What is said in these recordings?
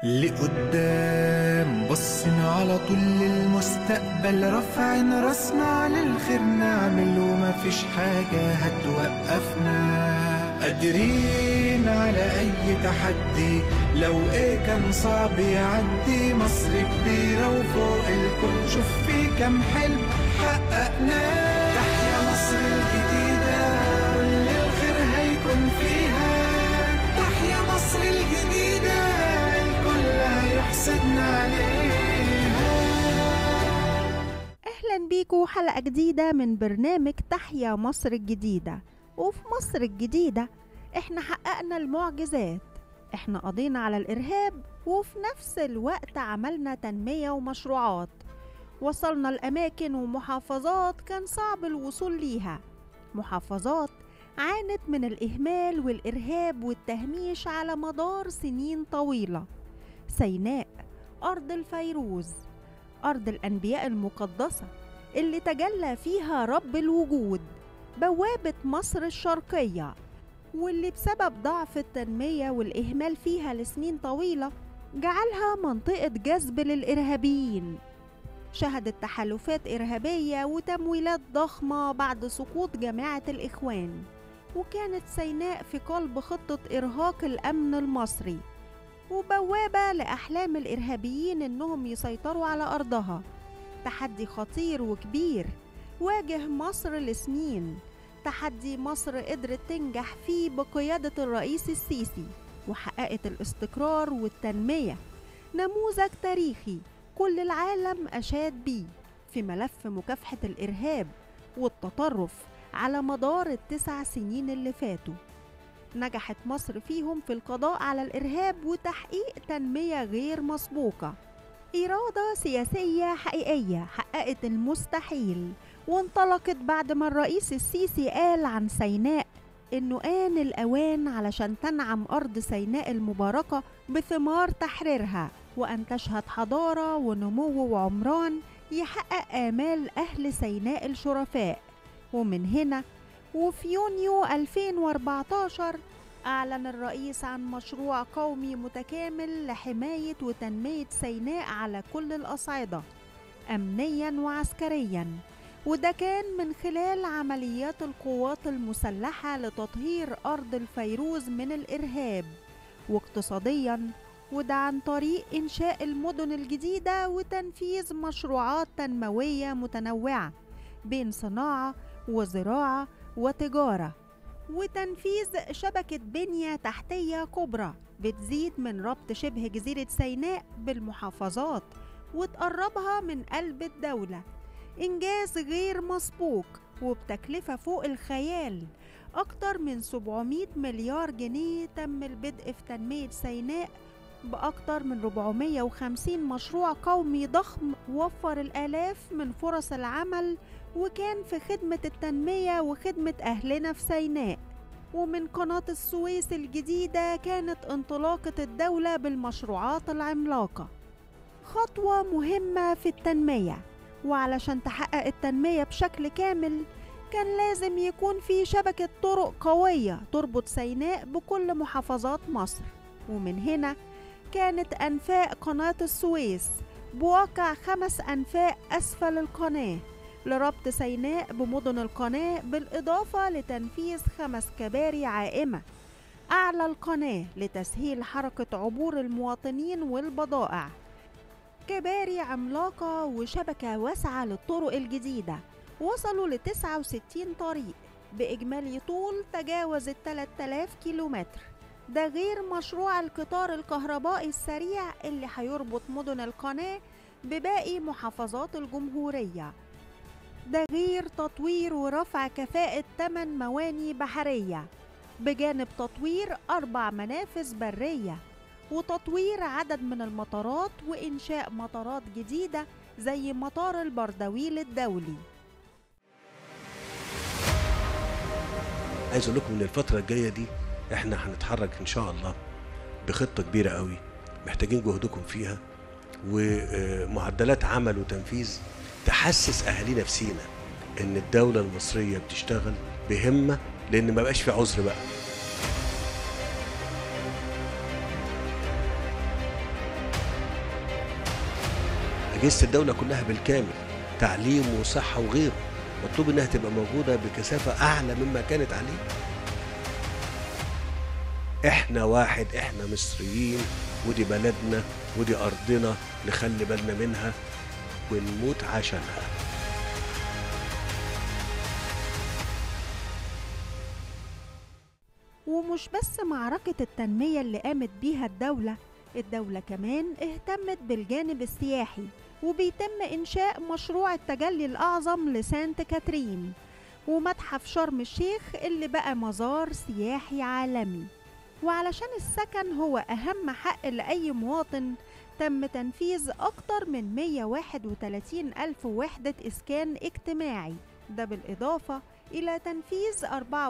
لقدام بصنا على طول للمستقبل رافعين راسنا للخير نعمل وما فيش حاجة هتوقفنا قادرين على أي تحدي لو إيه كان صعب يعدي مصر كبيرة وفوق الكل شوف في كام حلم حققناه تحيا مصر الجديدة كل الخير هيكون فيها تحيا مصر الجديدة الكل هيحسدنا عليها أهلا بيكم حلقة جديدة من برنامج تحيا مصر الجديدة وفي مصر الجديدة احنا حققنا المعجزات احنا قضينا على الإرهاب وفي نفس الوقت عملنا تنمية ومشروعات وصلنا لأماكن ومحافظات كان صعب الوصول ليها محافظات عانت من الإهمال والإرهاب والتهميش على مدار سنين طويلة سيناء أرض الفيروز أرض الأنبياء المقدسة اللي تجلى فيها رب الوجود بوابة مصر الشرقية واللي بسبب ضعف التنمية والإهمال فيها لسنين طويلة جعلها منطقة جذب للإرهابيين شهدت تحالفات إرهابية وتمويلات ضخمة بعد سقوط جماعة الإخوان وكانت سيناء في قلب خطة إرهاق الأمن المصري وبوابة لأحلام الإرهابيين إنهم يسيطروا على أرضها تحدي خطير وكبير واجه مصر لسنين تحدي مصر قدرت تنجح فيه بقيادة الرئيس السيسي وحققت الاستقرار والتنمية نموذج تاريخي كل العالم أشاد بيه في ملف مكافحة الإرهاب والتطرف على مدار التسع سنين اللي فاتوا نجحت مصر فيهم في القضاء على الإرهاب وتحقيق تنمية غير مسبوقة إرادة سياسية حقيقية حققت المستحيل وانطلقت بعد ما الرئيس السيسي قال عن سيناء إنه آن الأوان علشان تنعم أرض سيناء المباركة بثمار تحريرها وأن تشهد حضارة ونمو وعمران يحقق آمال أهل سيناء الشرفاء ومن هنا وفي يونيو 2014 أعلن الرئيس عن مشروع قومي متكامل لحماية وتنمية سيناء على كل الأصعدة أمنيا وعسكريا وده كان من خلال عمليات القوات المسلحة لتطهير أرض الفيروز من الإرهاب واقتصاديا وده عن طريق إنشاء المدن الجديدة وتنفيذ مشروعات تنموية متنوعة بين صناعة وزراعة وتجارة وتنفيذ شبكة بنية تحتية كبرى بتزيد من ربط شبه جزيرة سيناء بالمحافظات وتقربها من قلب الدولة إنجاز غير مسبوق وبتكلفة فوق الخيال أكتر من 700 مليار جنيه تم البدء في تنمية سيناء بأكتر من 450 مشروع قومي ضخم وفر الآلاف من فرص العمل وكان في خدمة التنمية وخدمة أهلنا في سيناء ومن قناة السويس الجديدة كانت انطلاقة الدولة بالمشروعات العملاقة خطوة مهمة في التنمية وعلشان تحقق التنمية بشكل كامل كان لازم يكون في شبكة طرق قوية تربط سيناء بكل محافظات مصر ومن هنا كانت أنفاق قناة السويس بواقع خمس أنفاق أسفل القناة لربط سيناء بمدن القناة بالإضافة لتنفيذ خمس كباري عائمة أعلى القناة لتسهيل حركة عبور المواطنين والبضائع كباري عملاقة وشبكة واسعة للطرق الجديدة وصلوا ل 69 طريق بإجمالي طول تجاوز ال 3000 كيلومتر ده غير مشروع القطار الكهربائي السريع اللي هيربط مدن القناة بباقي محافظات الجمهورية ده غير تطوير ورفع كفاءة 8 مواني بحرية بجانب تطوير أربع منافذ برية وتطوير عدد من المطارات وإنشاء مطارات جديدة زي مطار البردويل الدولي عايز اقول لكم ان الفتره الجايه دي احنا هنتحرك ان شاء الله بخطه كبيره قوي محتاجين جهدكم فيها ومعدلات عمل وتنفيذ تحسس اهالينا في سينا ان الدوله المصريه بتشتغل بهمه لان ما بقاش في عذر بقى أجهزة الدولة كلها بالكامل تعليم وصحة وغيره مطلوب إنها تبقى موجودة بكثافة أعلى مما كانت عليه إحنا واحد إحنا مصريين ودي بلدنا ودي أرضنا نخلي بالنا منها ونموت عشانها ومش بس معركة التنمية اللي قامت بيها الدولة الدولة كمان اهتمت بالجانب السياحي وبيتم إنشاء مشروع التجلي الأعظم لسانت كاترين ومتحف شرم الشيخ اللي بقى مزار سياحي عالمي وعلشان السكن هو أهم حق لأي مواطن تم تنفيذ أكتر من 131 ألف وحدة إسكان اجتماعي ده بالإضافة إلى تنفيذ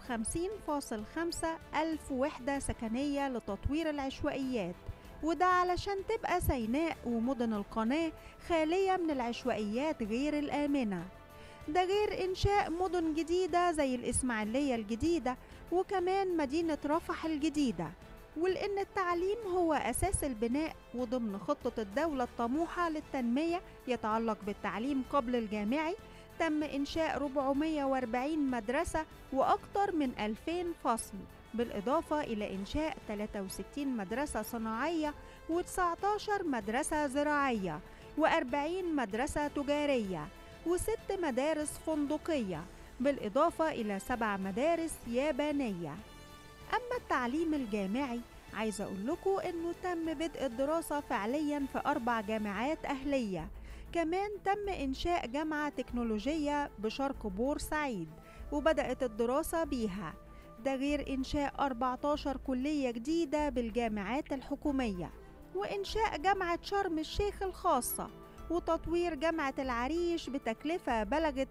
54.5 ألف وحدة سكنية لتطوير العشوائيات وده علشان تبقى سيناء ومدن القناة خالية من العشوائيات غير الآمنة ده غير إنشاء مدن جديدة زي الإسماعيلية الجديدة وكمان مدينة رفح الجديدة ولأن التعليم هو أساس البناء وضمن خطة الدولة الطموحة للتنمية يتعلق بالتعليم قبل الجامعي تم إنشاء 440 مدرسة وأكثر من 2000 فصل بالإضافة إلى إنشاء 63 مدرسة صناعية و19 مدرسة زراعية و40 مدرسة تجارية وست مدارس فندقية بالإضافة إلى سبع مدارس يابانية أما التعليم الجامعي عايزة أقول لكم إنه تم بدء الدراسة فعليا في أربع جامعات أهلية كمان تم إنشاء جامعة تكنولوجية بشرق بورسعيد وبدأت الدراسة بيها ده غير إنشاء 14 كلية جديدة بالجامعات الحكومية وإنشاء جامعة شرم الشيخ الخاصة وتطوير جامعة العريش بتكلفة بلغت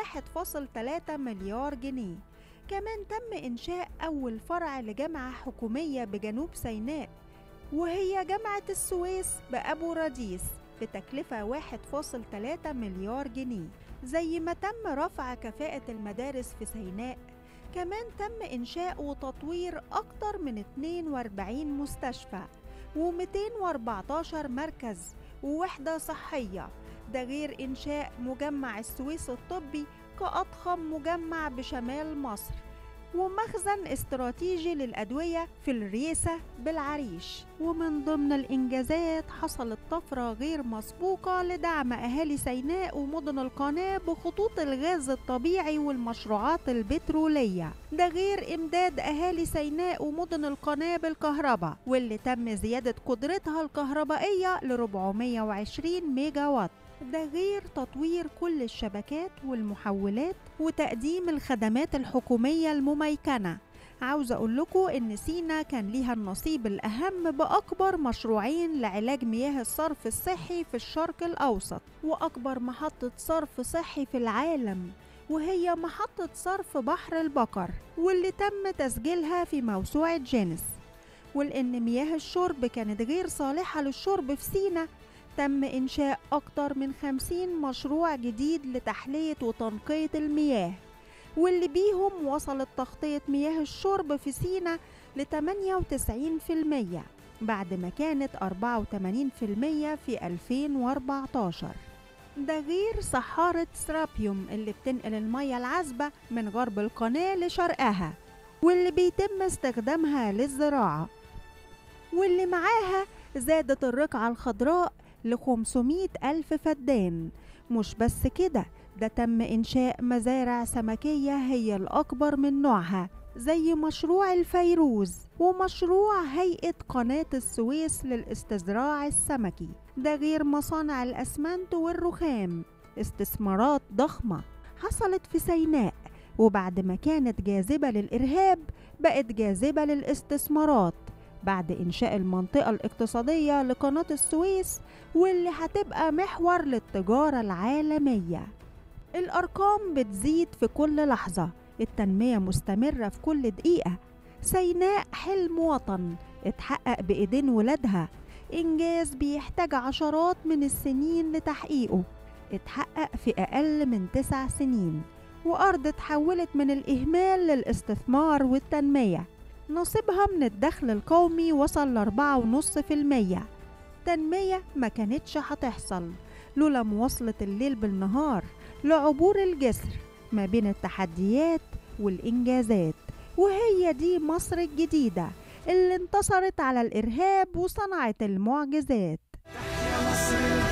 1.3 مليار جنيه كمان تم إنشاء أول فرع لجامعة حكومية بجنوب سيناء وهي جامعة السويس بأبو رديس بتكلفة 1.3 مليار جنيه زي ما تم رفع كفاءة المدارس في سيناء كمان تم إنشاء وتطوير أكتر من 42 مستشفى و214 مركز ووحدة صحية ده غير إنشاء مجمع السويس الطبي كأضخم مجمع بشمال مصر ومخزن استراتيجي للأدوية في الريسة بالعريش ومن ضمن الإنجازات حصلت طفرة غير مسبوقة لدعم أهالي سيناء ومدن القناة بخطوط الغاز الطبيعي والمشروعات البترولية ده غير إمداد أهالي سيناء ومدن القناة بالكهرباء واللي تم زيادة قدرتها الكهربائية ل 420 ميجا وات ده غير تطوير كل الشبكات والمحولات وتقديم الخدمات الحكومية المميكنة عاوز أقول لكم إن سينا كان ليها النصيب الأهم بأكبر مشروعين لعلاج مياه الصرف الصحي في الشرق الأوسط وأكبر محطة صرف صحي في العالم وهي محطة صرف بحر البقر واللي تم تسجيلها في موسوعة جينيس ولأن مياه الشرب كانت غير صالحة للشرب في سينا تم إنشاء أكتر من 50 مشروع جديد لتحلية وتنقية المياه واللي بيهم وصلت تغطية مياه الشرب في سينا ل 98% بعد ما كانت 84% في 2014 ده غير صحارة سرابيوم اللي بتنقل المية العذبة من غرب القناة لشرقها واللي بيتم استخدامها للزراعة واللي معاها زادت الرقعة الخضراء ل 500 ألف فدان مش بس كده ده تم إنشاء مزارع سمكية هي الأكبر من نوعها زي مشروع الفيروز ومشروع هيئة قناة السويس للاستزراع السمكي ده غير مصانع الأسمنت والرخام استثمارات ضخمة حصلت في سيناء وبعد ما كانت جاذبة للإرهاب بقت جاذبة للاستثمارات بعد إنشاء المنطقة الاقتصادية لقناة السويس واللي هتبقى محور للتجارة العالمية الأرقام بتزيد في كل لحظة التنمية مستمرة في كل دقيقة سيناء حلم وطن اتحقق بإيدين ولادها إنجاز بيحتاج عشرات من السنين لتحقيقه اتحقق في أقل من تسع سنين وأرض اتحولت من الإهمال للاستثمار والتنمية نصيبها من الدخل القومي وصل لأربعة ونص في المية تنمية ما كانتش هتحصل لولا مواصلة الليل بالنهار لعبور الجسر ما بين التحديات والإنجازات وهي دي مصر الجديدة اللي انتصرت على الإرهاب وصنعت المعجزات يا مصر